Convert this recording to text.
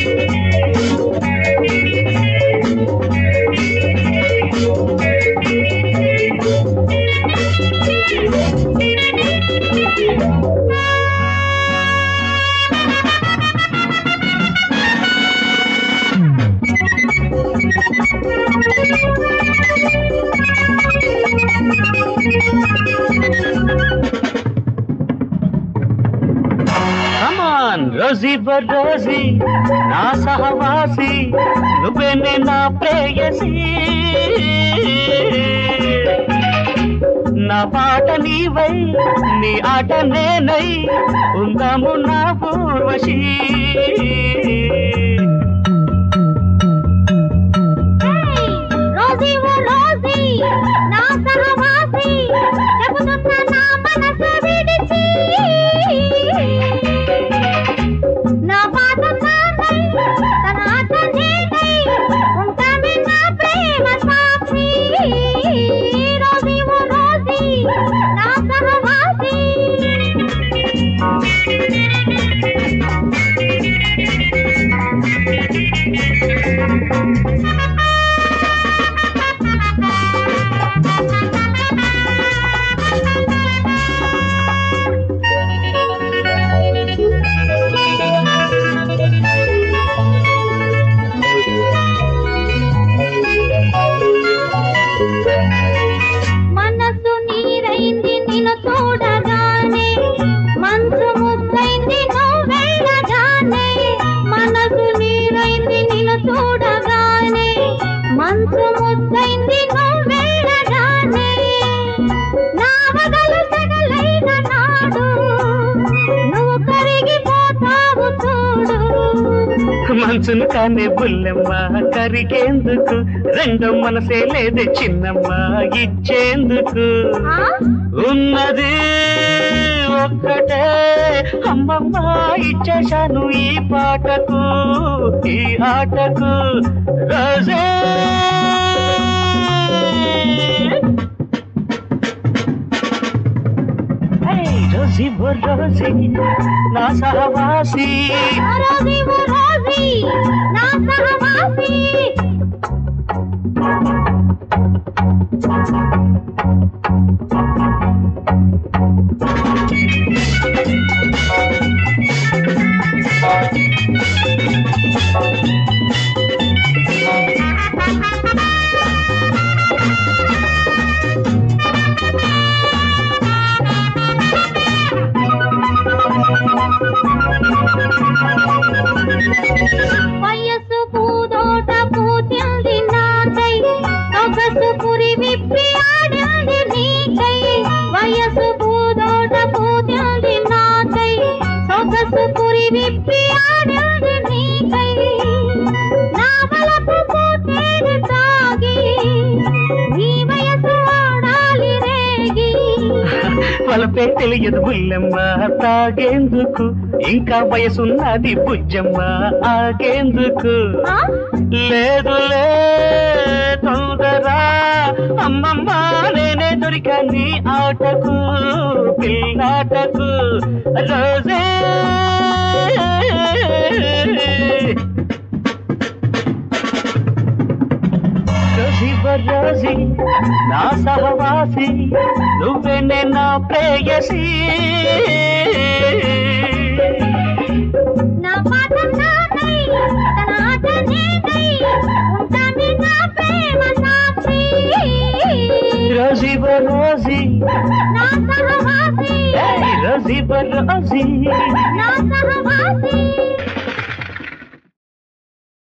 కమాన్ Rosie Rosie నా సహవాసి నువ్వేనే నా ప్రేయసి నా పాట నీవై నీ ఆట నేనై ఉందాము నా పూర్వశీ రోజీ ఓ రోజీ నా సహవాసి చెబుతున్న నా మనసు విడిచి నా పాట నాదై తన ఆట నేనై ఉంటామే నా ప్రేమ సాక్షి రోజీ ఓ రోజీ నా సహవాసి మనసు నీరైంది నిన్ను చూడగానే మనసు ముద్దైంది నువ్వు వెళ్ళగానే మనసు నీరైంది నిన్ను చూడగానే మనసు ముద్దైంది నువ్వు వెళ్ళగానే నా వగలు సగలైన నాడు నువ్వు కరిగిపోతావు చూడు మనసును కానే బుల్లెమ్మ కరిగేందుకు రెండో మనసే లేదు చిన్నమ్మ ఇచ్చేందుకు ఆ? ఉన్నది ఒక్కటే అమ్మమ్మ ఇచ్చేశాను ఈ పాటకు ఈ ఆటకు రోజే ఏయ్, రోజీ ఓ రోజీ నా సహవాసి రోజీ ఓ రోజీ నా సహవాసి వయస్సు పూదోట పూచింది నాకై సొగసు పురి విప్పి ఆడింది నీకై వయస్సు పూదోట పూచింది నాకై సొగసు పురి విప్పి ఆడింది నీకై నా వలపు పూతేడు తాగి నీ వయసు ఆడాలి రేగి వలపే తెలియదు బుల్లెమ్మ తాగేందుకు ఇంకా వయసున్నది బుజ్జమ్మ ఆగేందుకు ఆ? లేదులే తొందర అమ్మమ్మ నేనే దొరికా నీ ఆటకు పిల్లాటకు రోజే రోజీ రోజీ నా సహవాసి నువ్వేనే నా ప్రేయసి నా పాట నాదై తన ఆట నేనై ఉంటానే నా ప్రేమ సాక్షి రోజీ రోజీ నా సహవాసి రోజీ రోజీ నా సహవాసి